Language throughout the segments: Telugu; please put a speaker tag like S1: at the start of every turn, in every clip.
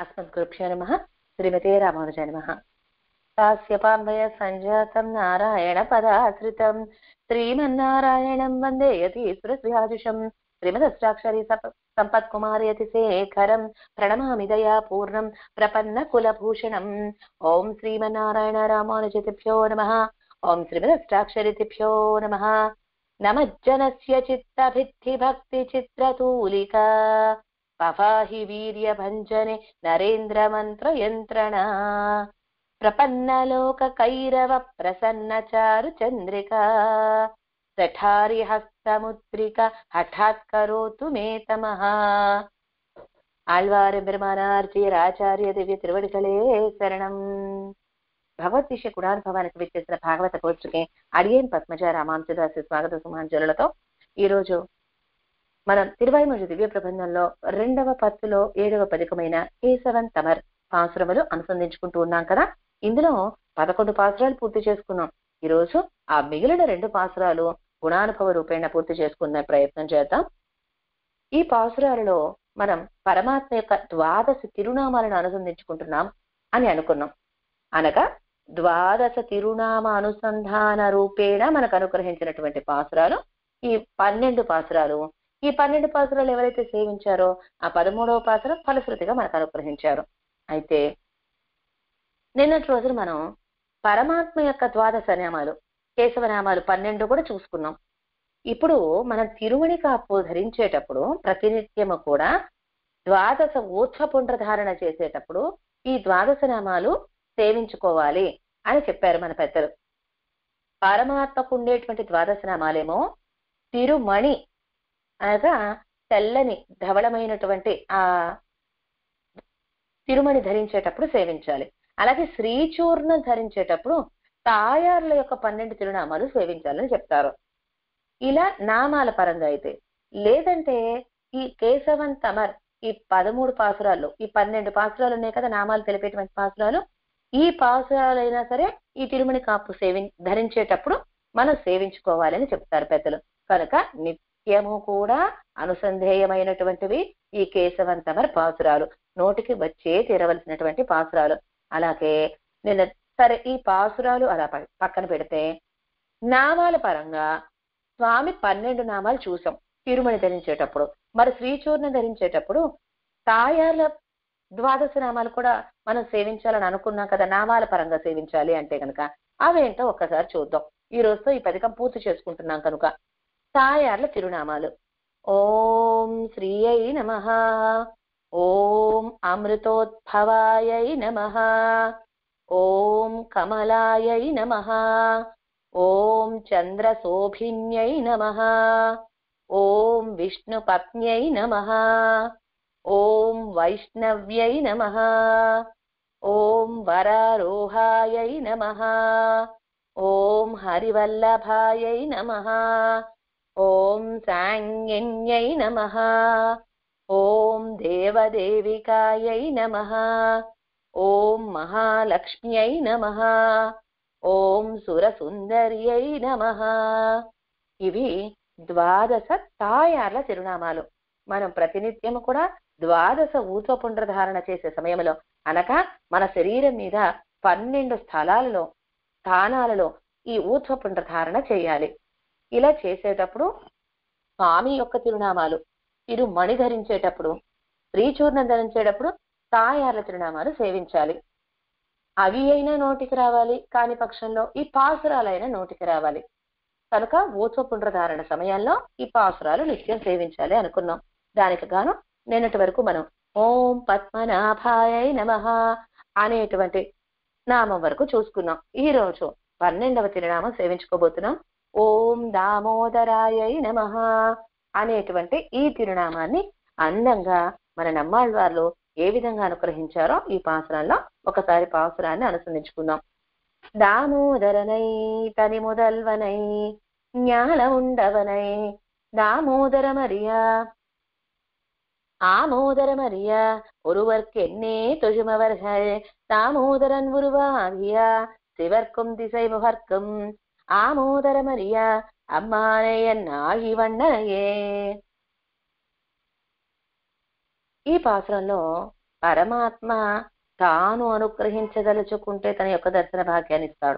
S1: अस्मद्गुरुभ्यो नमः श्रीमते रामानुजाय नमः कास्यपान्वय सञ्जातं नारायणपदाश्रितं श्रीमन्नारायणं वन्दे यतीश्वरस्याजुषं श्रीमदष्टाक्षरी सप- सम्पत्कुमारयतिशेखरं प्रणमामि दयापूर्णं प्रपन्नकुलभूषणम् ॐ श्रीमन्नारायण रामानुजतिभ्यो नमः ॐ श्रीमदष्टाक्षरितिभ्यो नमः नमज्जनस्य चित्तभित्तिभक्तिचित्रतूलिका पपाहि वीर्यभञ्जने नरेन्द्रमन्त्रयन्त्रणा प्रपन्नलोककैरव प्रसन्नचारुचन्द्रिका सठारिहस्तमुद्रिक हठात् करोतु मे तमः ஆழ்வார் பெருமானார்ஜியர் ஆச்சாரிய దివ్య తిరువడిகளே శరణం భగవద్విష గుణానుభవానికి విచ్చేసిన భాగవత కోర్చుకే అడియేన్ పద్మజ రామాంశదాసి స్వాగత సుమాంజలులతో ఈ రోజు మనం తిరువాయిమూజు దివ్య ప్రబంధంలో రెండవ పత్తులో ఏడవ పథకమైన కేశవన్ తమర్ పాసురములు అనుసంధించుకుంటూ ఉన్నాం కదా ఇందులో పదకొండు పాసురాలు పూర్తి చేసుకున్నాం ఈ రోజు ఆ మిగిలిన రెండు పాసురాలు గుణానుభవ రూపేణ పూర్తి చేసుకునే ప్రయత్నం చేద్దాం ఈ పాసురాలలో మనం పరమాత్మ యొక్క ద్వాదశ తిరునామాలను అనుసంధించుకుంటున్నాం అని అనుకున్నాం అనగా ద్వాదశ తిరునామ అనుసంధాన రూపేణ మనకు అనుగ్రహించినటువంటి పాసురాలు ఈ పన్నెండు పాసురాలు ఈ పన్నెండు పాసురాలు ఎవరైతే సేవించారో ఆ పదమూడవ పాసురం ఫలశ్రుతిగా మనకు అనుగ్రహించారు అయితే నిన్నటి రోజున మనం పరమాత్మ యొక్క ద్వాదశ నామాలు కేశవనామాలు పన్నెండు కూడా చూసుకున్నాం ఇప్పుడు మనం తిరుమణి కాపు ధరించేటప్పుడు ప్రతినిత్యము కూడా ద్వాదశ ఊర్ధ్వపుండ్ర ధారణ చేసేటప్పుడు ఈ ద్వాదశ నామాలు సేవించుకోవాలి అని చెప్పారు మన పెద్దలు పరమాత్మకు ఉండేటువంటి ద్వాదశ నామాలేమో తిరుమణి అనగా తెల్లని ధవళమైనటువంటి ఆ తిరుమణి ధరించేటప్పుడు సేవించాలి అలాగే శ్రీచూర్ణ ధరించేటప్పుడు తాయార్ల యొక్క పన్నెండు తిరునామాలు సేవించాలని చెప్తారు ఇలా నామాల పరంగా అయితే లేదంటే ఈ కేశవన్ తమర్ ఈ పదమూడు పాసురాలు ఈ పన్నెండు పాసురాలు ఉన్నాయి కదా నామాలు తెలిపేటువంటి పాసురాలు ఈ పాసురాలైనా సరే ఈ తిరుమణి కాపు సేవి ధరించేటప్పుడు మనం సేవించుకోవాలని చెప్తారు పెద్దలు కనుక నిత్యము కూడా అనుసంధేయమైనటువంటివి ఈ కేశవన్ తమర్ పాసురాలు నోటికి వచ్చే తీరవలసినటువంటి పాసురాలు అలాగే నిన్న సరే ఈ పాసురాలు అలా ప- పక్కన పెడితే నామాల పరంగా స్వామి పన్నెండు నామాలు చూసాం తిరుమణి ధరించేటప్పుడు మరి శ్రీచూర్ణ ధరించేటప్పుడు తాయార్ల ద్వాదశ నామాలు కూడా మనం సేవించాలని అనుకున్నాం కదా నామాల పరంగా సేవించాలి అంటే కనుక అవేంటో ఒక్కసారి చూద్దాం ఈ రోజుతో ఈ పథకం పూర్తి చేసుకుంటున్నాం కనుక తాయార్ల తిరునామాలు ఓం శ్రీ అయి నమ ఓం అమృతోద్భవాయై నమ ఓం కమలాయై నమ ఓం చంద్రశోభిన్యై నమ ఓం విష్ణుపత్న్యై నమ ఓం వైష్ణవ్యై నమ ఓం వరారోహాయై నమ ఓం హరివల్లభాయై నమ ఓం సాంగిన్యై నమ ఓం దేవదేవికాయై నమ ఓం మహాలక్ష్మ్యై నమ ఓం సురసుందర్యై నమ ఇవి ద్వాదశ తాయార్ల తిరునామాలు మనం ప్రతినిత్యము కూడా ద్వాదశ ఊర్ధ్వపుండ్ర ధారణ చేసే సమయంలో అనగా మన శరీరం మీద పన్నెండు స్థలాలలో స్థానాలలో ఈ ఊర్ధ్వపుండ్ర ధారణ చేయాలి ఇలా చేసేటప్పుడు స్వామి యొక్క తిరునామాలు తిరుమణి ధరించేటప్పుడు శ్రీచూర్ణం ధరించేటప్పుడు తాయార్ల తిరునామాలు సేవించాలి అవి అయినా నోటికి రావాలి కాని పక్షంలో ఈ పాసురాలైనా నోటికి రావాలి కనుక ఊత్వపుండ్ర ధారణ సమయాల్లో ఈ పాసురాలు నిత్యం సేవించాలి అనుకున్నాం దానికి గాను నిన్నటి వరకు మనం ఓం పద్మనాభాయ నమ అనేటువంటి నామం వరకు చూసుకున్నాం ఈ రోజు పన్నెండవ తిరునామం సేవించుకోబోతున్నాం ఓం దామోదరాయ నమ అనేటువంటి ఈ తిరునామాన్ని అందంగా మన నమ్మాళ్ళవార్లు ఏ విధంగా అనుగ్రహించారో ఈ పాసురంలో ఒకసారి పాసురాన్ని అనుసంధించుకుందాం దామోదరనై తని முதல்வனை ஞான உண்டவனை தாமோதரமறியா ஆமோதரமறியா ஒருவர்க்கு என்னே தொழுமவர்கள் தாமோதரன் உருவாகியா சிவர்க்கும் திசை முகர்க்கும் ஆமோதரமறியா அம்மானை என் ஆழி வண்ணனையே ఈ పాసురంలో పరమాత్మ తాను అనుగ్రహించదలుచుకుంటే తన యొక్క దర్శన భాగ్యాన్ని ఇస్తాడు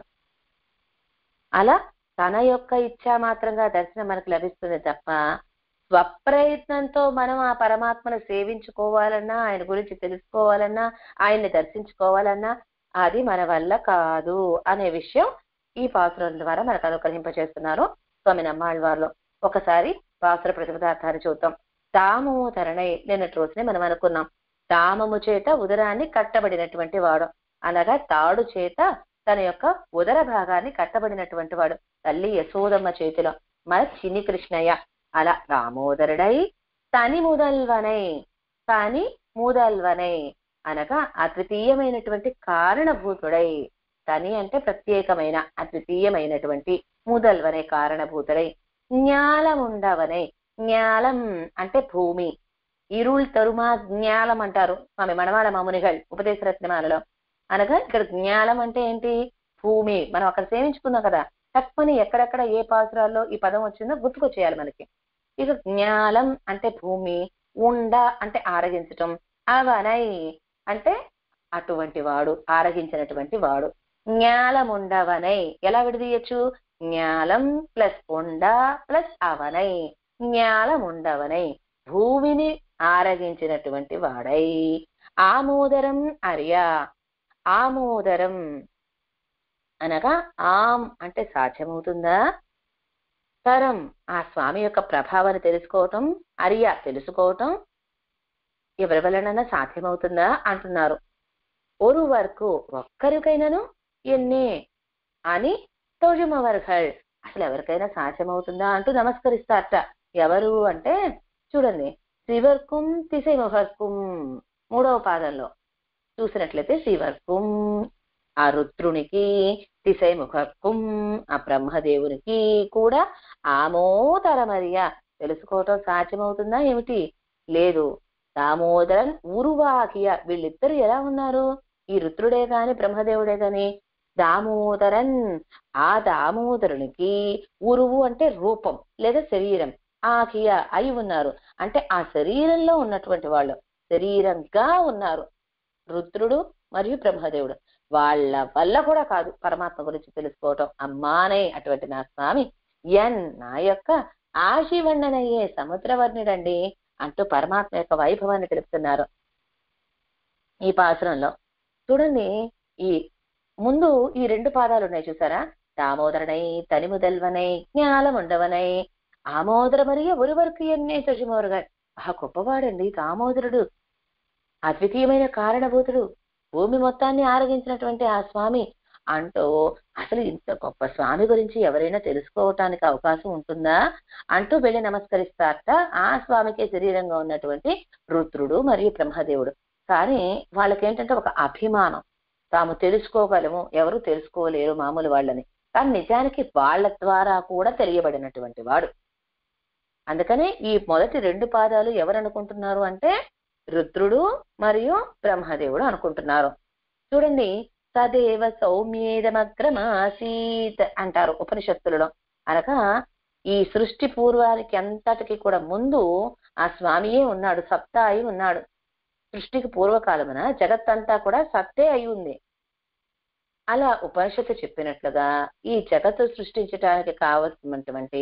S1: అలా తన యొక్క ఇచ్చా మాత్రంగా దర్శనం మనకు లభిస్తుంది తప్ప స్వప్రయత్నంతో మనం ఆ పరమాత్మను సేవించుకోవాలన్నా ఆయన గురించి తెలుసుకోవాలన్నా ఆయన్ని దర్శించుకోవాలన్నా అది మన వల్ల కాదు అనే విషయం ఈ పాసురం ద్వారా మనకు అనుగ్రహింపచేస్తున్నారు స్వామి నమ్మాళ్ళవారిలో ఒకసారి పాసుర ప్రతిపదార్థాన్ని చూద్దాం తామోధరణై నిన్నటి రోజునే మనం అనుకున్నాం తామము చేత ఉదరాన్ని కట్టబడినటువంటి వాడు అనగా తాడు చేత తన యొక్క ఉదర భాగాన్ని కట్టబడినటువంటి వాడు తల్లి యశోదమ్మ చేతిలో మన చిన్ని కృష్ణయ్య అలా దామోదరుడై తని ముదల్వనై తని ముదల్వనై అనగా అద్వితీయమైనటువంటి కారణభూతుడై తని అంటే ప్రత్యేకమైన అద్వితీయమైనటువంటి ముదల్వనే కారణభూతుడై జ్ఞాలముండవనై జ్ఞాలం అంటే భూమి ఇరుள் తరుమా జ్ఞాలం అంటారు స్వామి మనవాళ మామునిகள் ఉపదేశ రత్నమాలలో అనగా ఇక్కడ జ్ఞాలం అంటే ఏంటి భూమి మనం అక్కడ సేవించుకున్నాం కదా తక్కువని ఎక్కడెక్కడ ఏ పాసురాల్లో ఈ పదం వచ్చిందో గుర్తుకొచ్చేయాలి మనకి ఇక జ్ఞాలం అంటే భూమి ఉండ అంటే ఆరగించటం అవనై అంటే అటువంటి వాడు ఆరగించినటువంటి వాడు జ్ఞాలం ఉండవనై ఎలా విడదీయచ్చు జ్ఞాలం ప్లస్ ఉండ ప్లస్ అవనై జ్ఞాలం ఉండవనై భూమిని ఆరగించినటువంటి వాడై ఆమోదరం అరియా ఆమోదరం అనగా ఆం అంటే సాధ్యమవుతుందా తరం ఆ స్వామి యొక్క ప్రభావాన్ని తెలుసుకోవటం అరియా తెలుసుకోవటం ఎవరి వలనైనా సాధ్యమవుతుందా అంటున్నారు ஒரு వరకు ఒక్కరికైనాను ఎన్నే అని తోజుమవర్గల్ అసలు ఎవరికైనా సాధ్యమవుతుందా అంటూ నమస్కరిస్తారట ఎవరు అంటే చూడండి శివర్కుం తిసైముహర్కుం మూడవ పాదంలో చూసినట్లయితే శివర్కుం ఆ రుద్రునికి తిసైముఖర్కుం ఆ బ్రహ్మదేవునికి కూడా ఆమోదరమర్య తెలుసుకోవటం సాధ్యమవుతుందా ఏమిటి లేదు దామోదరన్ ఉరువాకియ వీళ్ళిద్దరు ఎలా ఉన్నారు ఈ రుద్రుడే గాని బ్రహ్మదేవుడే గాని దామోదరన్ ఆ దామోదరునికి ఉరువు అంటే రూపం లేదా శరీరం ఆకియ అయి ఉన్నారు అంటే ఆ శరీరంలో ఉన్నటువంటి వాళ్ళు శరీరంగా ఉన్నారు రుద్రుడు మరియు బ్రహ్మదేవుడు వాళ్ళ వల్ల కూడా కాదు పరమాత్మ గురించి తెలుసుకోవటం అమ్మానే అటువంటి నా స్వామి ఎన్ నా యొక్క ఆశివಣ್ಣనయ్యే సముద్రవర్ణుడండి అంటూ పరమాత్మ యొక్క వైభవాన్ని తెలుపుతున్నారు ఈ పాసురంలో చూడండి ఈ ముందు ఈ రెండు పాదాలు ఉన్నాయి చూసారా దామోదరనై తనిముదల్వనై జ్ఞాలముండవనై ఆమోదరమరియ ఒరువరకు ఎన్నే తొజిమోరుగా ఆ గొప్పవాడండి దామోదరుడు అద్వితీయమైన కారణభూతుడు భూమి మొత్తాన్ని ఆరగించినటువంటి ఆ స్వామి అంటూ అసలు ఇంత గొప్ప స్వామి గురించి ఎవరైనా తెలుసుకోవటానికి అవకాశం ఉంటుందా అంటూ వెళ్ళి నమస్కరిస్తారట ఆ స్వామికే శరీరంగా ఉన్నటువంటి రుద్రుడు మరియు బ్రహ్మదేవుడు కానీ వాళ్ళకేంటంటే ఒక అభిమానం తాము తెలుసుకోగలము ఎవరు తెలుసుకోలేరు మామూలు వాళ్ళని కానీ నిజానికి వాళ్ళ ద్వారా కూడా తెలియబడినటువంటి వాడు అందుకనే ఈ మొదటి రెండు పాదాలు ఎవరు అనుకుంటున్నారు అంటే రుద్రుడు మరియు బ్రహ్మదేవుడు అనుకుంటున్నారు చూడండి తదేవ సౌమ్యేదమగ్రమాసీత్ అంటారు ఉపనిషత్తులలో అనగా ఈ సృష్టి పూర్వానికి అంతటికి కూడా ముందు ఆ స్వామియే ఉన్నాడు సత్తా అయి ఉన్నాడు సృష్టికి పూర్వకాలమున జగత్తంతా కూడా సత్తే అయి ఉంది అలా ఉపనిషత్తు చెప్పినట్లుగా ఈ జగత్తు సృష్టించడానికి కావలసినటువంటి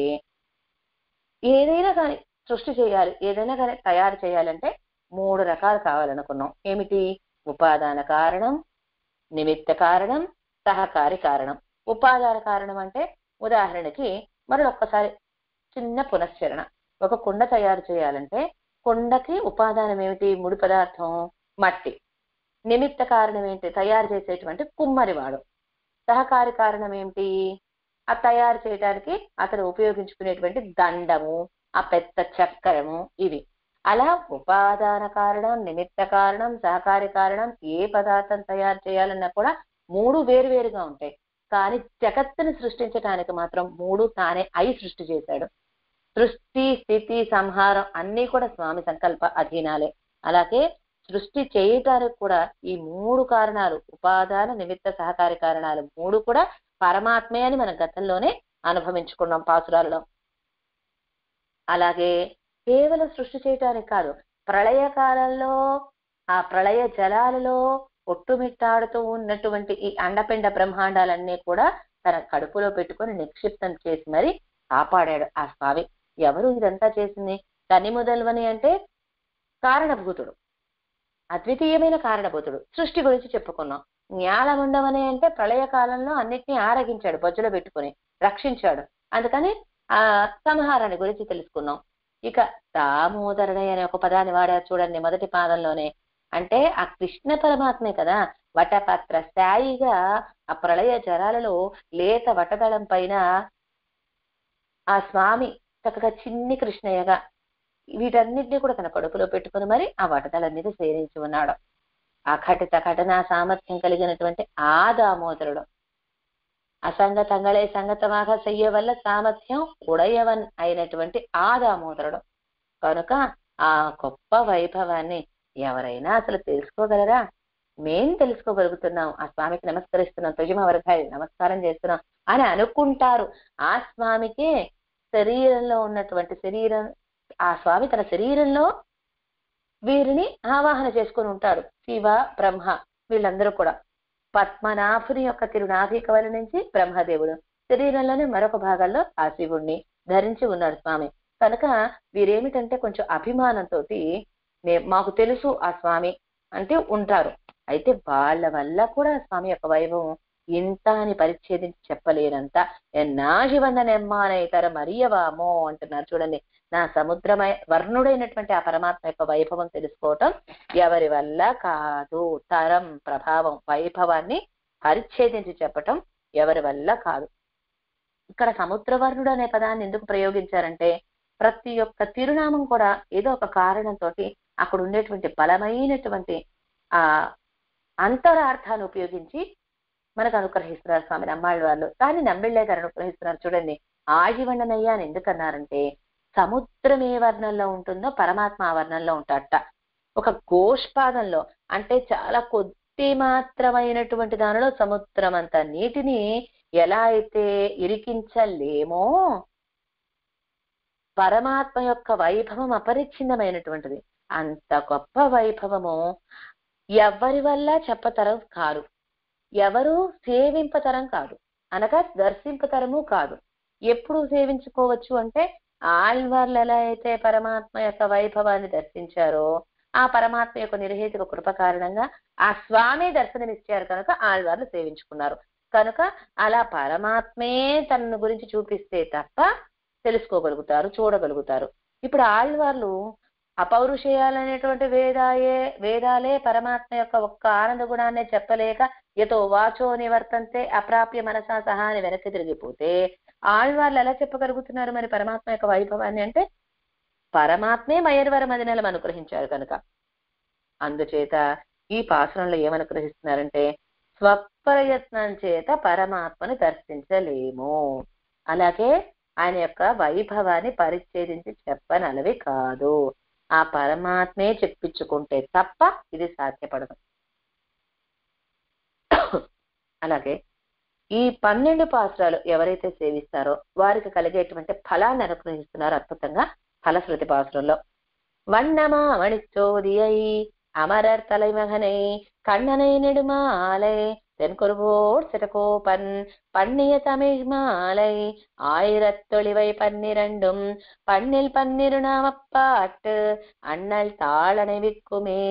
S1: ఏదైనా కానీ సృష్టి చేయాలి ఏదైనా కానీ తయారు చేయాలంటే మూడు రకాలు కావాలనుకున్నాం ఏమిటి ఉపాదాన కారణం నిమిత్త కారణం సహకారి కారణం ఉపాదాన కారణం అంటే ఉదాహరణకి మరి ఒక్కసారి చిన్న పునశ్చరణ ఒక కుండ తయారు చేయాలంటే కుండకి ఉపాదానం ఏమిటి ముడి పదార్థం మట్టి నిమిత్త కారణం ఏంటి తయారు చేసేటువంటి కుమ్మరివాడు సహకారి కారణం ఏమిటి ఆ తయారు చేయడానికి అతను ఉపయోగించుకునేటువంటి దండము ఆ పెద్ద చక్రము ఇవి అలా ఉపాదాన కారణం నిమిత్త కారణం సహకారి కారణం ఏ పదార్థం తయారు చేయాలన్నా కూడా మూడు వేరువేరుగా ఉంటాయి కానీ జగత్తుని సృష్టించడానికి మాత్రం మూడు తానే అయి సృష్టి చేశాడు సృష్టి స్థితి సంహారం అన్ని కూడా స్వామి సంకల్ప అధీనాలే అలాగే సృష్టి చేయటానికి కూడా ఈ మూడు కారణాలు ఉపాదాన నిమిత్త సహకారి కారణాలు మూడు కూడా పరమాత్మే అని మనం గతంలోనే అనుభవించుకున్నాం పాసురాలలో అలాగే కేవలం సృష్టి చేయటానికి కాదు ప్రళయ కాలంలో ఆ ప్రళయ జలాలలో ఒట్టుమిట్టాడుతూ ఉన్నటువంటి ఈ అండపిండ బ్రహ్మాండాలన్నీ కూడా తన కడుపులో పెట్టుకొని నిక్షిప్తం చేసి మరి కాపాడాడు ఆ స్వామి ఎవరు ఇదంతా చేసింది తని మొదల్వని అంటే కారణభూతుడు అద్వితీయమైన కారణభూతుడు సృష్టి గురించి చెప్పుకున్నాం జ్ఞానముండమని అంటే ప్రళయ కాలంలో అన్నిటినీ ఆరగించాడు బొజ్జలో పెట్టుకొని రక్షించాడు అందుకని ఆ సంహారాన్ని గురించి తెలుసుకున్నాం ఇక దామోదరుడై అనే ఒక పదాన్ని వాడారు చూడండి మొదటి పాదంలోనే అంటే ఆ కృష్ణ పరమాత్మే కదా వటపత్ర స్థాయిగా ఆ ప్రళయ జలాలలో లేత వటదళం పైన ఆ స్వామి చక్కగా చిన్ని కృష్ణయ్యగా వీటన్నిటిని కూడా తన కడుపులో పెట్టుకుని మరి ఆ వటదళం మీద సేరించి ఉన్నాడు అఘటిత ఘటన సామర్థ్యం కలిగినటువంటి ఆ దామోదరుడు అసంగ తంగళే సంగతమాగా చెయ్య వల్ల సామర్థ్యం ఉడయవన్ అయినటువంటి ఆ దామోదరుడు కనుక ఆ గొప్ప వైభవాన్ని ఎవరైనా అసలు తెలుసుకోగలరా మేం తెలుసుకోగలుగుతున్నాం ఆ స్వామికి నమస్కరిస్తున్నాం తుజమ వర్గాయి నమస్కారం చేస్తున్నాం అని అనుకుంటారు ఆ స్వామికే శరీరంలో ఉన్నటువంటి శరీరం ఆ స్వామి తన శరీరంలో వీరిని ఆవాహన చేసుకొని ఉంటాడు శివ బ్రహ్మ వీళ్ళందరూ కూడా పద్మనాభుని యొక్క తిరునాభి కవల నుంచి బ్రహ్మదేవుడు శరీరంలోనే మరొక భాగాల్లో ఆ శివుణ్ణి ధరించి ఉన్నాడు స్వామి కనుక వీరేమిటంటే కొంచెం అభిమానంతో మాకు తెలుసు ఆ స్వామి అంటే ఉంటారు అయితే వాళ్ళ వల్ల కూడా స్వామి యొక్క వైభవం ఇంత అని పరిచ్ఛేదించి చెప్పలేనంత ఎన్నాశివన్న నెమ్మానైతర మరియవామో అంటున్నారు చూడండి నా సముద్రమయ వర్ణుడైనటువంటి ఆ పరమాత్మ యొక్క వైభవం తెలుసుకోవటం ఎవరి వల్ల కాదు తరం ప్రభావం వైభవాన్ని పరిచ్ఛేదించి చెప్పటం ఎవరి వల్ల కాదు ఇక్కడ సముద్రవర్ణుడు అనే పదాన్ని ఎందుకు ప్రయోగించారంటే ప్రతి ఒక్క తిరునామం కూడా ఏదో ఒక కారణంతో అక్కడ ఉండేటువంటి బలమైనటువంటి ఆ అంతరార్థాన్ని ఉపయోగించి మనకు అనుగ్రహిస్తున్నారు స్వామి నమ్మాళ్ళ వాళ్ళు కానీ నమ్మిళ్ళే గారు అనుగ్రహిస్తున్నారు చూడండి ఆజీవన్ననయ్య అని ఎందుకన్నారంటే సముద్రం ఏ వర్ణంలో ఉంటుందో పరమాత్మ ఆ వర్ణంలో ఉంటాడట ఒక గోష్పాదంలో అంటే చాలా కొద్ది మాత్రమైనటువంటి దానిలో సముద్రం అంత నీటిని ఎలా అయితే ఇరికించలేమో పరమాత్మ యొక్క వైభవం అపరిచ్ఛిన్నమైనటువంటిది అంత గొప్ప వైభవము ఎవరి వల్ల చెప్పతరం కాదు ఎవరు సేవింపతరం కాదు అనగా దర్శింపతరము కాదు ఎప్పుడు సేవించుకోవచ్చు అంటే ఆళ్వార్లు ఎలా అయితే పరమాత్మ యొక్క వైభవాన్ని దర్శించారో ఆ పరమాత్మ యొక్క నిర్హేతుక కృప కారణంగా ఆ స్వామి దర్శనమిచ్చారు కనుక ఆళ్వార్లు సేవించుకున్నారు కనుక అలా పరమాత్మే తనను గురించి చూపిస్తే తప్ప తెలుసుకోగలుగుతారు చూడగలుగుతారు ఇప్పుడు ఆళ్వార్లు అపౌరుషేయాలనేటువంటి వేదాయే వేదాలే పరమాత్మ యొక్క ఒక్క ఆనంద గుణాన్ని చెప్పలేక ఎతో వాచో నివర్తంతే అప్రాప్య మనసా సహా అని వెనక్కి తిరిగిపోతే ఆళ్వార్లు ఎలా చెప్పగలుగుతున్నారు మరి పరమాత్మ యొక్క వైభవాన్ని అంటే పరమాత్మే మయర్వర మదినలం అనుగ్రహించారు కనుక అందుచేత ఈ పాసురంలో ఏమనుగ్రహిస్తున్నారంటే స్వప్రయత్నం చేత పరమాత్మను దర్శించలేము అలాగే ఆయన యొక్క వైభవాన్ని పరిచ్ఛేదించి చెప్పనలవి కాదు ఆ పరమాత్మే చెప్పించుకుంటే తప్ప ఇది సాధ్యపడదు అలాగే ఈ పన్నెండు పాత్రలు ఎవరైతే సేవిస్తారో వారికి కలిగేటువంటి ఫలాన్ని అనుగ్రహిస్తున్నారు అద్భుతంగా ఫలశ్రుతి పాత్రలో வண்ணமா மணிச்சோதியை அமரர் தலைமகனை கண்ணனை நெடுமாலை தென்குருவோர் சிறகோபன் பண்ணிய தமிழ் மாலை ஆயிரத்தொழிவை பன்னிரண்டும் பண்ணில் பன்னிரு நாமப்பாட்டு அண்ணல் தாளனை విక్కుమే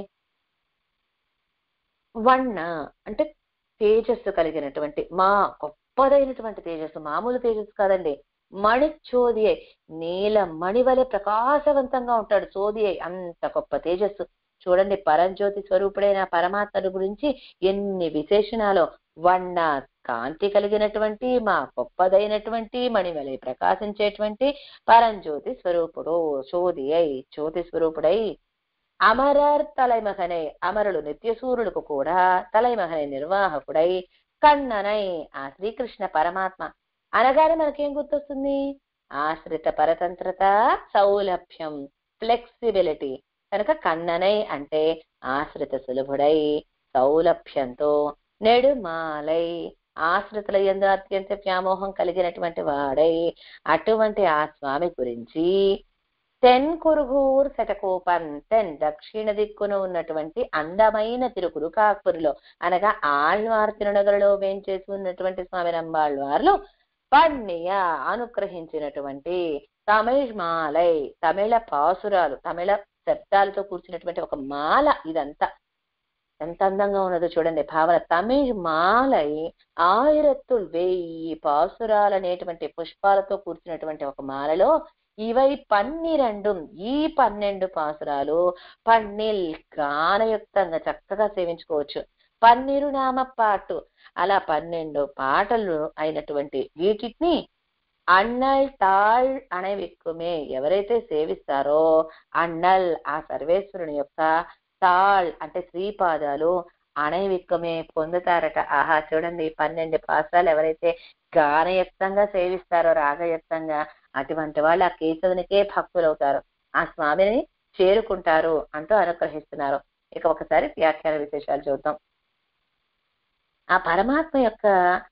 S1: వన్న అంటే తేజస్సు కలిగినటువంటి మా గొప్పదైనటువంటి తేజస్సు మామూలు తేజస్సు కాదండి మణి చోది నీల మణి వలె ప్రకాశవంతంగా ఉంటాడు చోది అంత గొప్ప తేజస్సు చూడండి పరంజ్యోతి స్వరూపుడైన పరమాత్మను గురించి ఎన్ని విశేషణాలు వన్న కాంతి కలిగినటువంటి మా గొప్పదైనటువంటి మణివలె ప్రకాశించేటువంటి పరంజ్యోతి స్వరూపుడు చోది అయి జ్యోతి స్వరూపుడై అమరర్ తలైమహనై అమరులు నిత్యసూరులకు కూడా తలైమహనై నిర్వాహకుడై కన్ననై ఆ శ్రీకృష్ణ పరమాత్మ అనగానే మనకేం గుర్తొస్తుంది ఆశ్రిత పరతంత్రత సౌలభ్యం ఫ్లెక్సిబిలిటీ కనుక కన్ననై అంటే ఆశ్రిత సులభుడై సౌలభ్యంతో నెడుమాలై ఆశ్రితుల ఎందు అత్యంత వ్యామోహం కలిగినటువంటి వాడై అటువంటి ఆ స్వామి గురించి తెన్ కురుగూర్ శటకోపన్ తెన్ దక్షిణ దిక్కున ఉన్నటువంటి అందమైన తిరుకురుకాకురిలో అనగా ఆళ్వార్ తిరునగరలో వేంచేసి ఉన్నటువంటి స్వామి రంబాళ్వార్లు పన్నియ అనుగ్రహించినటువంటి తమిళ్ మాలై తమిళ పాసురాలు తమిళ శబ్దాలతో కూర్చున్నటువంటి ఒక మాల ఇదంతా ఎంత అందంగా ఉన్నదో చూడండి భావన తమిళ్ మాలై ఆయిరత్తుల్ వెయ్యి పాసురాలు అనేటువంటి పుష్పాలతో కూర్చున్నటువంటి ఒక మాలలో ఇవై పన్నిరెండు ఈ పన్నెండు పాసురాలు పన్నిల్ గానయుక్తంగా చక్కగా సేవించుకోవచ్చు పన్నీరు నామ పాటు అలా పన్నెండు పాటలు అయినటువంటి వీటిని అన్నల్ తాళ్ అణవిక్కుమే ఎవరైతే సేవిస్తారో అన్నల్ ఆ సర్వేశ్వరుని యొక్క తాళ్ అంటే శ్రీపాదాలు అణవిక్కమే పొందుతారట ఆహా చూడండి పన్నెండు పాసాలు ఎవరైతే గానయుక్తంగా సేవిస్తారో రాగయుక్తంగా అటువంటి వాళ్ళు ఆ కేశవునికే భక్తులవుతారు ఆ స్వామిని చేరుకుంటారు అంటూ అనుగ్రహిస్తున్నారు ఇక ఒకసారి వ్యాఖ్యాన విశేషాలు చూద్దాం ఆ పరమాత్మ యొక్క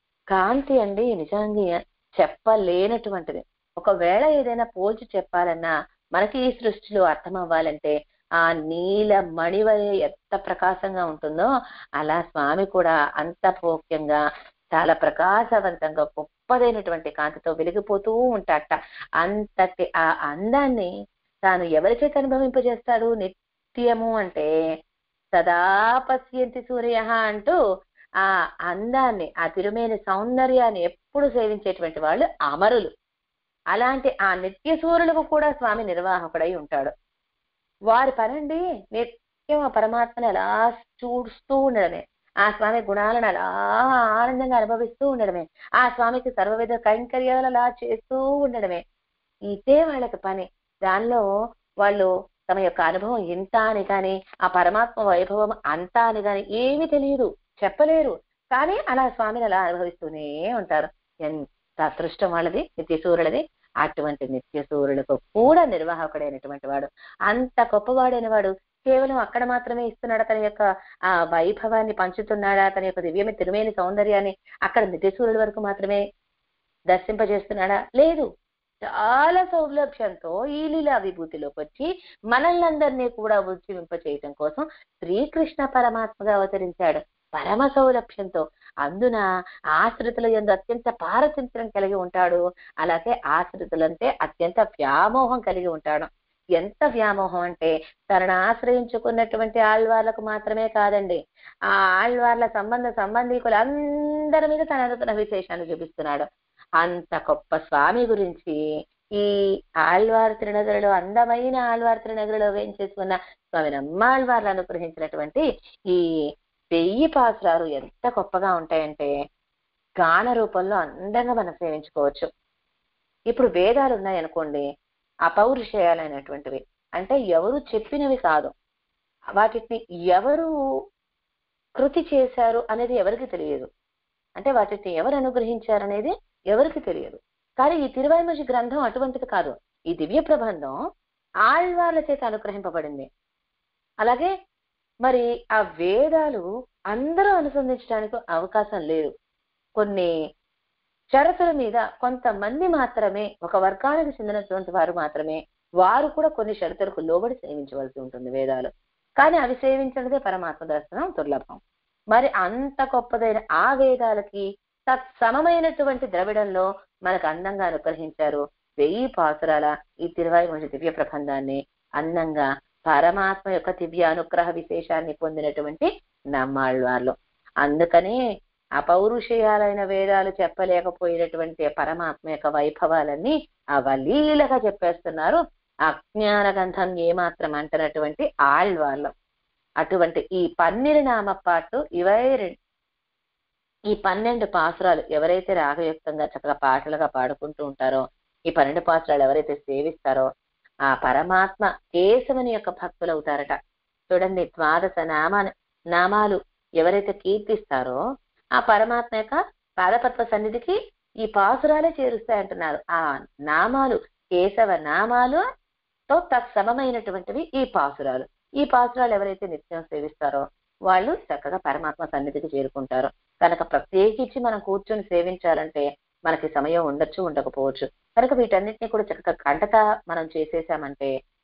S1: కాంతి అండి నిజంగా చెప్పలేనటువంటిది ఒకవేళ ఏదైనా పోల్చి చెప్పాలన్నా మనకి ఈ సృష్టిలో అర్థం అవ్వాలంటే ఆ నీల మణివలే ఎంత ప్రకాశంగా ఉంటుందో అలా స్వామి కూడా అంత భోగ్యంగా చాలా ప్రకాశవంతంగా గొప్పదైనటువంటి కాంతితో వెలిగిపోతూ ఉంటాట అంతటి ఆ అందాన్ని తాను ఎవరి చేత అనుభవింపజేస్తాడు నిత్యము అంటే సదా పశ్యంతి సూర్య అంటూ ఆ అందాన్ని ఆ తిరుమేని సౌందర్యాన్ని ఎప్పుడు సేవించేటువంటి వాళ్ళు అమరులు అలాంటి ఆ నిత్య సూర్యులకు కూడా స్వామి నిర్వాహకుడై ఉంటాడు వారి పనండి నిత్యం ఆ పరమాత్మని అలా చూస్తూ ఉండడమే ఆ స్వామి గుణాలను అలా ఆనందంగా అనుభవిస్తూ ఉండడమే ఆ స్వామికి సర్వవిధ కైంకర్యాలు అలా చేస్తూ ఉండడమే ఇదే వాళ్ళకి పని దానిలో వాళ్ళు తమ యొక్క అనుభవం ఇంత అని కానీ ఆ పరమాత్మ వైభవం అంతా అని కానీ ఏమీ తెలియదు చెప్పలేరు కానీ అలా స్వామిని అలా అనుభవిస్తూనే ఉంటారు ఎంత అదృష్టం వాళ్ళది నిత్యసూరులది అటువంటి నిత్యసూరులకు కూడా నిర్వాహకుడైనటువంటి వాడు అంత గొప్పవాడైన వాడు కేవలం అక్కడ మాత్రమే ఇస్తున్నాడా తన యొక్క ఆ వైభవాన్ని పంచుతున్నాడా తన యొక్క దివ్యమి తిరుమేని సౌందర్యాన్ని అక్కడ నిత్యసూరుల వరకు మాత్రమే దర్శింపజేస్తున్నాడా లేదు చాలా సౌలభ్యంతో ఈ లీలా విభూతిలోకి వచ్చి మనల్నందరినీ కూడా ఉజ్జీవింప చేయటం కోసం శ్రీకృష్ణ పరమాత్మగా అవతరించాడు పరమ సౌలభ్యంతో అందున ఆశ్రితుల ఎందు అత్యంత పారతంత్రం కలిగి ఉంటాడు అలాగే ఆశ్రితులంటే అత్యంత వ్యామోహం కలిగి ఉంటాడు ఎంత వ్యామోహం అంటే తనను ఆశ్రయించుకున్నటువంటి ఆళ్వార్లకు మాత్రమే కాదండి ఆ ఆళ్వార్ల సంబంధ సంబంధికులు అందరి మీద తన తన విశేషాన్ని చూపిస్తున్నాడు అంత గొప్ప స్వామి గురించి ఈ ఆళ్వార్ తిరునగరులో అందమైన ఆళ్వార్ తిరునగరులో వేయించేసుకున్న స్వామి నమ్మాళ్వార్లు అనుగ్రహించినటువంటి ఈ వెయ్యి పాసురాలు ఎంత గొప్పగా ఉంటాయంటే గాన రూపంలో అందంగా మనం సేవించుకోవచ్చు ఇప్పుడు వేదాలు ఉన్నాయనుకోండి అపౌరుషేయాలైనటువంటివి అంటే ఎవరు చెప్పినవి కాదు వాటిని ఎవరు కృతి చేశారు అనేది ఎవరికి తెలియదు అంటే వాటిని ఎవరు అనుగ్రహించారు అనేది ఎవరికి తెలియదు కానీ ఈ తిరువైమజి గ్రంథం అటువంటిది కాదు ఈ దివ్య ప్రబంధం ఆళ్వార్ల చేత అనుగ్రహింపబడింది అలాగే మరి ఆ వేదాలు అందరూ అనుసంధించడానికి అవకాశం లేదు కొన్ని షరతుల మీద కొంతమంది మాత్రమే ఒక వర్గానికి చెందినటువంటి వారు మాత్రమే వారు కూడా కొన్ని షరతులకు లోబడి సేవించవలసి ఉంటుంది వేదాలు కానీ అవి సేవించినదే పరమాత్మ దర్శనం దుర్లభం మరి అంత గొప్పదైన ఆ వేదాలకి తత్సమమైనటువంటి ద్రవిడంలో మనకు అందంగా అనుగ్రహించారు వెయ్యి పాసురాల ఈ తిరువాయి దివ్య ప్రబంధాన్ని అందంగా పరమాత్మ యొక్క దివ్య అనుగ్రహ విశేషాన్ని పొందినటువంటి నమ్మాళ్ళవార్లు అందుకనే అపౌరుషేయాలైన వేదాలు చెప్పలేకపోయినటువంటి పరమాత్మ యొక్క వైభవాలన్నీ అవలీలగా చెప్పేస్తున్నారు అజ్ఞాన గంధం ఏమాత్రం అంటున్నటువంటి ఆళ్వాళ్ళు అటువంటి ఈ పన్నెండు నామపాటు ఇవై ఈ పన్నెండు పాసురాలు ఎవరైతే రాగయుక్తంగా చక్కగా పాటలుగా పాడుకుంటూ ఉంటారో ఈ పన్నెండు పాసురాలు ఎవరైతే సేవిస్తారో ఆ పరమాత్మ కేశవుని యొక్క భక్తులు అవుతారట చూడండి ద్వాదశ నామా నామాలు ఎవరైతే కీర్తిస్తారో ఆ పరమాత్మ యొక్క పాదపత్వ సన్నిధికి ఈ పాసురాలే చేరుస్తాయంటున్నారు ఆ నామాలు కేశవ నామాలు తో తత్సమమైనటువంటివి ఈ పాసురాలు ఈ పాసురాలు ఎవరైతే నిత్యం సేవిస్తారో వాళ్ళు చక్కగా పరమాత్మ సన్నిధికి చేరుకుంటారు కనుక ప్రత్యేకించి మనం కూర్చొని సేవించాలంటే మనకి సమయం ఉండొచ్చు ఉండకపోవచ్చు కనుక వీటన్నిటిని కూడా చక్కగా కంటత మనం చేసేసామంటే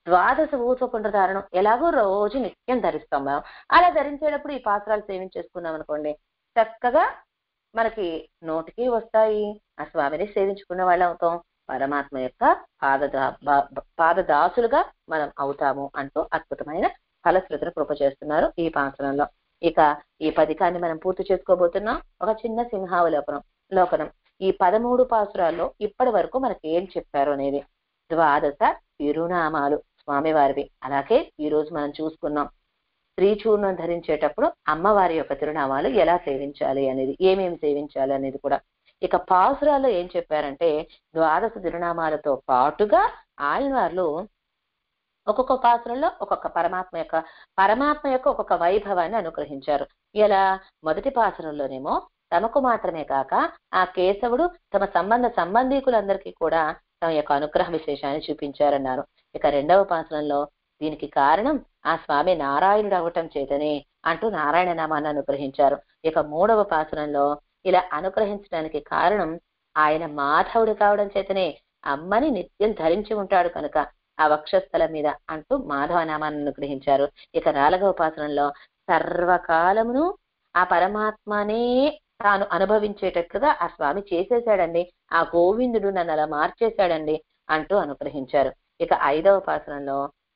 S1: ద్వాదశ ఊసకుండ్ర ధారణం ఎలాగో రోజు నిత్యం ధరిస్తాం మనం అలా ధరించేటప్పుడు ఈ పాత్రలు సేవించేసుకున్నాం అనుకోండి చక్కగా మనకి నోటికి వస్తాయి ఆ స్వామిని సేవించుకున్న వాళ్ళం అవుతాం పరమాత్మ యొక్క పాదదా బా- పాదదాసులుగా మనం అవుతాము అంటూ అద్భుతమైన ఫలశ్రుతిని కృప చేస్తున్నారు ఈ పాసనంలో ఇక ఈ పథకాన్ని మనం పూర్తి చేసుకోబోతున్నాం ఒక చిన్న సింహావలోకనం లోకనం ఈ పదమూడు పాసురాల్లో ఇప్పటి వరకు మనకి ఏం చెప్పారు అనేది ద్వాదశ తిరునామాలు స్వామివారివి అలాగే ఈ రోజు మనం చూసుకున్నాం స్త్రీ చూర్ణం ధరించేటప్పుడు అమ్మవారి యొక్క తిరునామాలు ఎలా సేవించాలి అనేది ఏమేమి సేవించాలి అనేది కూడా ఇక పాసురాల్లో ఏం చెప్పారంటే ద్వాదశ తిరునామాలతో పాటుగా ఆళ్వార్లు ఒక్కొక్క పాత్రలో ఒక్కొక్క పరమాత్మ యొక్క పరమాత్మ యొక్క ఒక్కొక్క వైభవాన్ని అనుగ్రహించారు ఇలా మొదటి పాత్రలోనేమో తమకు మాత్రమే కాక ఆ కేశవుడు తమ సంబంధ సంబంధీకులందరికీ కూడా తమ యొక్క అనుగ్రహ విశేషాన్ని చూపించారన్నారు ఇక రెండవ పాత్రంలో దీనికి కారణం ఆ స్వామి నారాయణుడు అవటం చేతనే అంటూ నారాయణ నామాన్ని అనుగ్రహించారు ఇక మూడవ పాత్రంలో ఇలా అనుగ్రహించడానికి కారణం ఆయన మాధవుడు కావడం చేతనే అమ్మని నిత్యం ధరించి ఉంటాడు కనుక ఆ వక్షస్థలం మీద అంటూ మాధవ నామాన్ని అనుగ్రహించారు ఇక నాలుగవ పాత్రంలో సర్వకాలమును ఆ పరమాత్మనే తాను అనుభవించేటట్లుగా ఆ స్వామి చేసేశాడండి ఆ గోవిందుడు నన్ను అలా మార్చేశాడండి అంటూ అనుగ్రహించారు ఇక ఐదవ పాత్రంలో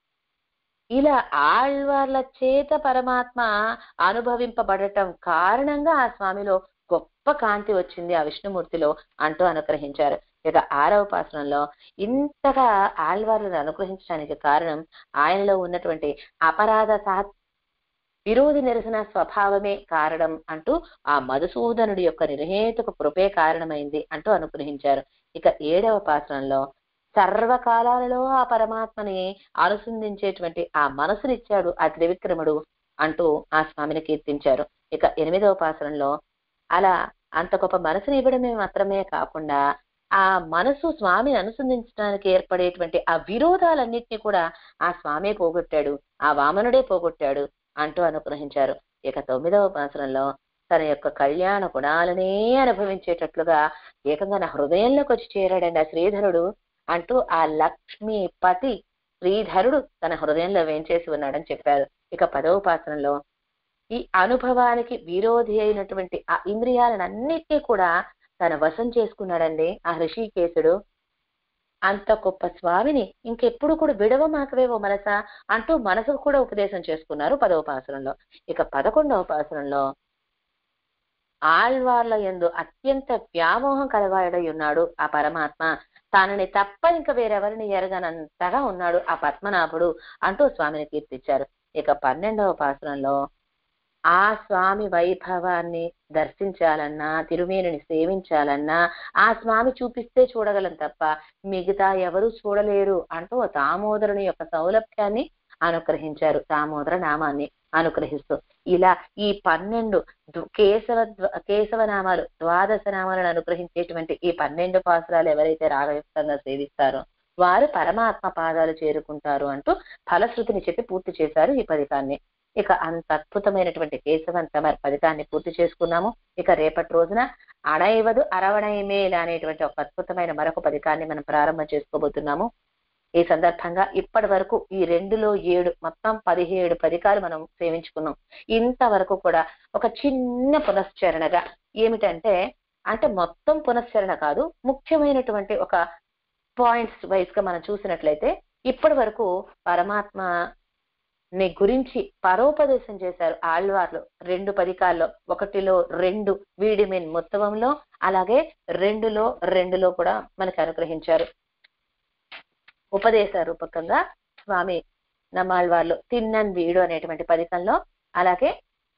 S1: ఇలా ఆళ్వార్ల చేత పరమాత్మ అనుభవింపబడటం కారణంగా ఆ స్వామిలో గొప్ప కాంతి వచ్చింది ఆ విష్ణుమూర్తిలో అంటూ అనుగ్రహించారు ఇక ఆరవ పాత్రంలో ఇంతగా ఆళ్వార్లను అనుగ్రహించడానికి కారణం ఆయనలో ఉన్నటువంటి అపరాధ సహ విరోధి నిరసన స్వభావమే కారణం అంటూ ఆ మధుసూదనుడి యొక్క నిర్హేతుక కృపే కారణమైంది అంటూ అనుగ్రహించారు ఇక ఏడవ పాత్రంలో సర్వకాలాలలో ఆ పరమాత్మని అనుసంధించేటువంటి ఆ మనసునిచ్చాడు ఆ త్రివిక్రముడు అంటూ ఆ స్వామిని కీర్తించారు ఇక ఎనిమిదవ పాత్రంలో అలా అంత గొప్ప మనసుని ఇవ్వడమే మాత్రమే కాకుండా ఆ మనసు స్వామిని అనుసంధించడానికి ఏర్పడేటువంటి ఆ విరోధాలన్నింటినీ కూడా ఆ స్వామే పోగొట్టాడు ఆ వామనుడే పోగొట్టాడు అంటూ అనుగ్రహించారు ఇక తొమ్మిదవ పాసరంలో తన యొక్క కళ్యాణ గుణాలనే అనుభవించేటట్లుగా ఏకంగా నా హృదయంలోకి వచ్చి చేరాడండి ఆ శ్రీధరుడు అంటూ ఆ లక్ష్మీపతి శ్రీధరుడు తన హృదయంలో వేంచేసి ఉన్నాడని చెప్పారు ఇక పదవ పాసరంలో ఈ అనుభవానికి విరోధి అయినటువంటి ఆ ఇంద్రియాలన్నిటినీ కూడా తన వశం చేసుకున్నాడండి ఆ ఋషికేశుడు అంత గొప్ప స్వామిని ఇంకెప్పుడు కూడా విడవ మాకవేవో మనస అంటూ మనసుకు కూడా ఉపదేశం చేసుకున్నారు పదవ పాసురంలో ఇక పదకొండవ పాసురంలో ఆళ్వార్ల ఎందు అత్యంత వ్యామోహం కలవాడై ఉన్నాడు ఆ పరమాత్మ తనని తప్ప ఇంకా వేరెవరిని ఎరగనంతగా ఉన్నాడు ఆ పద్మనాభుడు అంటూ స్వామిని కీర్తించారు ఇక పన్నెండవ పాసురంలో ఆ స్వామి వైభవాన్ని దర్శించాలన్నా తిరుమేనిని సేవించాలన్నా ఆ స్వామి చూపిస్తే చూడగలం తప్ప మిగతా ఎవరు చూడలేరు అంటూ దామోదరుని యొక్క సౌలభ్యాన్ని అనుగ్రహించారు దామోదర నామాన్ని అనుగ్రహిస్తూ ఇలా ఈ పన్నెండు దు- కేశవ ద్వ- కేశవ నామాలు ద్వాదశ నామాలను అనుగ్రహించేటువంటి ఈ పన్నెండు పాసురాలు ఎవరైతే రాగయుక్తంగా సేవిస్తారో వారు పరమాత్మ పాదాలు చేరుకుంటారు అంటూ ఫలశ్రుతిని చెప్పి పూర్తి చేశారు ఈ పథకాన్ని ఇక అంత అద్భుతమైనటువంటి కేశవంత పథకాన్ని పూర్తి చేసుకున్నాము ఇక రేపటి రోజున అణైవదు అరవణయమేల అనేటువంటి ఒక అద్భుతమైన మరొక పథకాన్ని మనం ప్రారంభం చేసుకోబోతున్నాము ఈ సందర్భంగా ఇప్పటి వరకు ఈ రెండులో ఏడు మొత్తం పదిహేడు పథకాలు మనం సేవించుకున్నాం ఇంతవరకు కూడా ఒక చిన్న పునశ్చరణగా ఏమిటంటే అంటే మొత్తం పునశ్చరణ కాదు ముఖ్యమైనటువంటి ఒక పాయింట్స్ వైజ్ గా మనం చూసినట్లయితే ఇప్పటి వరకు పరమాత్మ ని గురించి పరోపదేశం చేశారు ఆళ్వార్లు రెండు పదికాల్లో ఒకటిలో రెండు వీడిమెన్ మొత్తవంలో అలాగే రెండులో రెండులో కూడా మనకి అనుగ్రహించారు ఉపదేశ రూపకంగా స్వామి నమ్మాళ్వార్లు తిన్నన్ వీడు అనేటువంటి పథకంలో అలాగే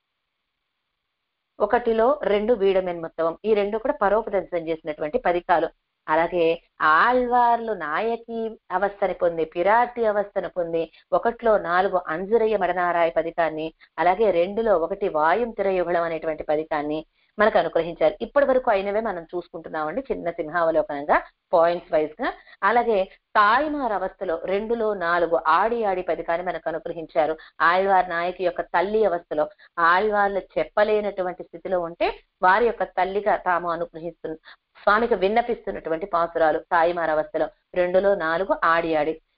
S1: ఒకటిలో రెండు వీడమెన్ మొత్తం ఈ రెండు కూడా పరోపదేశం చేసినటువంటి పథకాలు అలాగే ఆళ్వార్లు నాయకి అవస్థని పొంది పిరాటి అవస్థను పొంది ఒకటిలో నాలుగు అంజురయ్య మడనారాయ పథకాన్ని అలాగే రెండులో ఒకటి వాయుం తిరయుగళం అనేటువంటి పథకాన్ని మనకు అనుగ్రహించారు ఇప్పటి వరకు అయినవే మనం చూసుకుంటున్నామండి చిన్న సింహావలోకనంగా పాయింట్స్ వైజ్ గా అలాగే తాయిమార్ అవస్థలో రెండులో నాలుగు ఆడి ఆడి పథకాన్ని మనకు అనుగ్రహించారు ఆళ్వార్ నాయకి యొక్క తల్లి అవస్థలో ఆళ్వార్లు చెప్పలేనటువంటి స్థితిలో ఉంటే వారి యొక్క తల్లిగా తాము అనుగ్రహిస్తున్న స్వామికి విన్నపిస్తున్నటువంటి పాసురాలు తాయిమార్ అవస్థలో రెండులో నాలుగు ఆడి ఆడి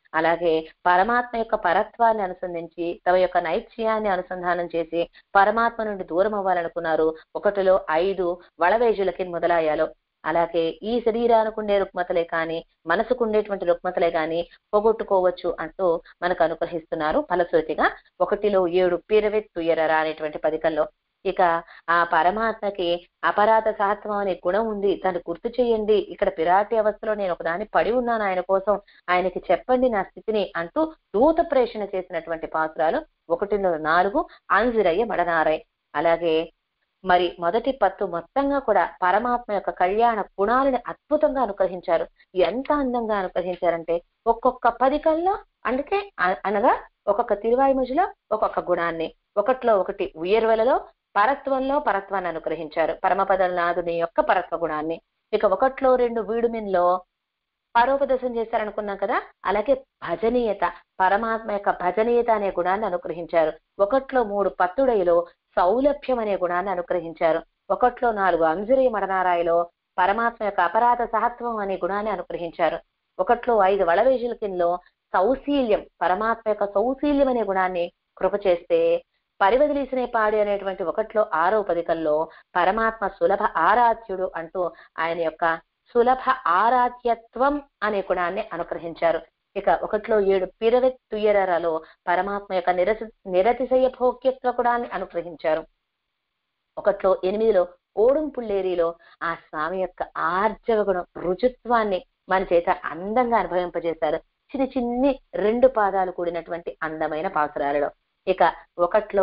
S1: అలాగే పరమాత్మ యొక్క పరత్వాన్ని అనుసంధించి తమ యొక్క నైత్యాన్ని అనుసంధానం చేసి పరమాత్మ నుండి దూరం అవ్వాలనుకున్నారు ఒకటిలో ఐదు వళవేజులకి మొదలయ్యాలో అలాగే ఈ శరీరానికి ఉండే రుక్మతలే కానీ మనసుకు ఉండేటువంటి రుక్మతలే కానీ పోగొట్టుకోవచ్చు అంటూ మనకు అనుగ్రహిస్తున్నారు ఫలశ్రుతిగా ఒకటిలో ఏడు పిరవెత్తుయరరా అనేటువంటి పదికల్లో ఇక ఆ పరమాత్మకి అపరాధ సహత్వం అనే గుణం ఉంది దాన్ని గుర్తు చేయండి ఇక్కడ పిరాటి అవస్థలో నేను ఒకదాన్ని పడి ఉన్నాను ఆయన కోసం ఆయనకి చెప్పండి నా స్థితిని అంటూ దూత ప్రేషణ చేసినటువంటి పాత్రాలు ఒకటిలో నాలుగు అంజిరయ్య మడనారై అలాగే మరి మొదటి పత్తు మొత్తంగా కూడా పరమాత్మ యొక్క కళ్యాణ గుణాలని అద్భుతంగా అనుగ్రహించారు ఎంత అందంగా అనుగ్రహించారంటే ఒక్కొక్క పదికల్లో అందుకే అ- అనగా ఒక్కొక్క తిరువాయిముజులో ఒక్కొక్క గుణాన్ని ఒకటిలో ఒకటి ఉయర్వలలో పరత్వంలో పరత్వాన్ని అనుగ్రహించారు పరమపదనాథుని యొక్క పరత్వ గుణాన్ని ఇక ఒకటిలో రెండు వీడుమిన్లో పరోపదేశం చేశారనుకున్నాం కదా అలాగే భజనీయత పరమాత్మ యొక్క భజనీయత అనే గుణాన్ని అనుగ్రహించారు ఒకటిలో మూడు పత్తుడైలో సౌలభ్యం అనే గుణాన్ని అనుగ్రహించారు ఒకటిలో నాలుగు అంజరి మడనారాయిలో పరమాత్మ యొక్క అపరాధ సహత్వం అనే గుణాన్ని అనుగ్రహించారు ఒకటిలో ఐదు వళవేజుల కిందలో సౌశీల్యం పరమాత్మ యొక్క సౌశీల్యం అనే గుణాన్ని కృప చేస్తే పరివదిలీసినే పాడి అనేటువంటి ఒకటిలో ఆరో పదికల్లో పరమాత్మ సులభ ఆరాధ్యుడు అంటూ ఆయన యొక్క సులభ ఆరాధ్యత్వం అనే గుణాన్ని అనుగ్రహించారు ఇక ఒకటిలో ఏడు పిరవెత్తుయరలో పరమాత్మ యొక్క నిరసి నిరతిశయ భోగ్యత్వ గుణాన్ని అనుగ్రహించారు ఒకటిలో ఎనిమిదిలో ఓడుం పుల్లేరిలో ఆ స్వామి యొక్క ఆర్జవ గుణం రుజుత్వాన్ని మన చేత అందంగా అనుభవింపజేశారు చిన్ని చిన్ని రెండు పాదాలు కూడినటువంటి అందమైన పాసురాలలో ఇక ఒకట్లో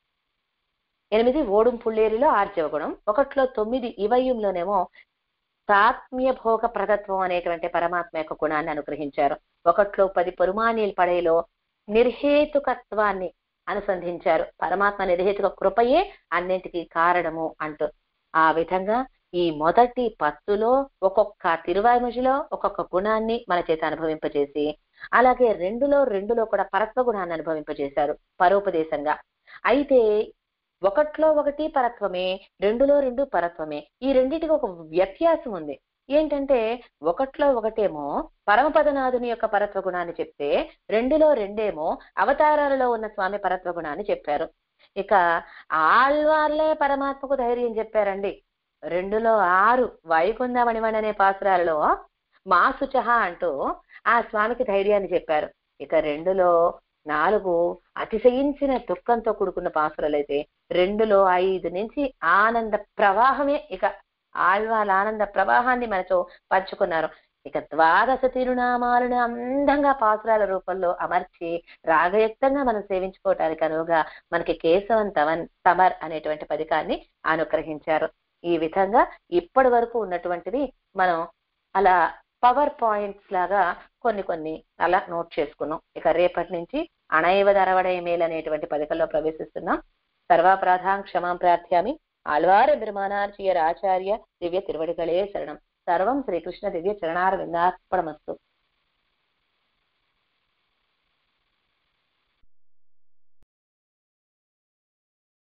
S1: ఎనిమిది ఓడుం పుల్లేరిలో ఆర్జవ గుణం ఒకట్లో తొమ్మిది ఇవయ్యంలోనేమో తాత్మ్య భోగ ప్రదత్వం అనేటువంటి పరమాత్మ యొక్క గుణాన్ని అనుగ్రహించారు ఒకట్లో పది పరుమానీల్ పడేలో నిర్హేతుకత్వాన్ని అనుసంధించారు పరమాత్మ నిర్హేతుక కృపయే అన్నింటికీ కారణము అంటూ ఆ విధంగా ఈ మొదటి పత్తులో ఒక్కొక్క తిరువాయిముజిలో ఒక్కొక్క గుణాన్ని మన చేత అనుభవింపజేసి అలాగే రెండులో రెండులో కూడా పరత్వ గుణాన్ని అనుభవింపజేశారు పరోపదేశంగా అయితే ఒకటిలో ఒకటి పరత్వమే రెండులో రెండు పరత్వమే ఈ రెండింటికి ఒక వ్యత్యాసం ఉంది ఏంటంటే ఒకటిలో ఒకటేమో పరమపదనాథుని యొక్క పరత్వ గుణాన్ని చెప్తే రెండులో రెండేమో అవతారాలలో ఉన్న స్వామి పరత్వ గుణాన్ని చెప్పారు ఇక ఆళ్వార్లే పరమాత్మకు ధైర్యం చెప్పారండి రెండులో ఆరు వైకుందమణివణి అనే పాసురాలలో మాసుచహ అంటూ ఆ స్వామికి ధైర్యాన్ని చెప్పారు ఇక రెండులో నాలుగు అతిశయించిన దుఃఖంతో కూడుకున్న పాసురాలైతే రెండులో ఐదు నుంచి ఆనంద ప్రవాహమే ఇక ఆళ్వాళ్ళ ఆనంద ప్రవాహాన్ని మనతో పంచుకున్నారు ఇక ద్వాదశ తిరునామాలను అందంగా పాసురాల రూపంలో అమర్చి రాగయుక్తంగా మనం సేవించుకోవటానికి అనువుగా మనకి కేశవన్ తవన్ తమర్ అనేటువంటి పథకాన్ని అనుగ్రహించారు ఈ విధంగా ఇప్పటి వరకు ఉన్నటువంటివి మనం అలా పవర్ పాయింట్స్ లాగా కొన్ని కొన్ని అలా నోట్ చేసుకున్నాం ఇక రేపటి నుంచి అణైవదరవడై మేల్ అనేటువంటి పథకంలో ప్రవేశిస్తున్నాం సర్వాపరాధాం క్షమాం ప్రార్థ్యామి ఆళ్వార బ్రహ్మానార్చియర్ ఆచార్య దివ్య తిరువడిகளே శరణం సర్వం శ్రీకృష్ణ దివ్య చరణార విందార్పణమస్తు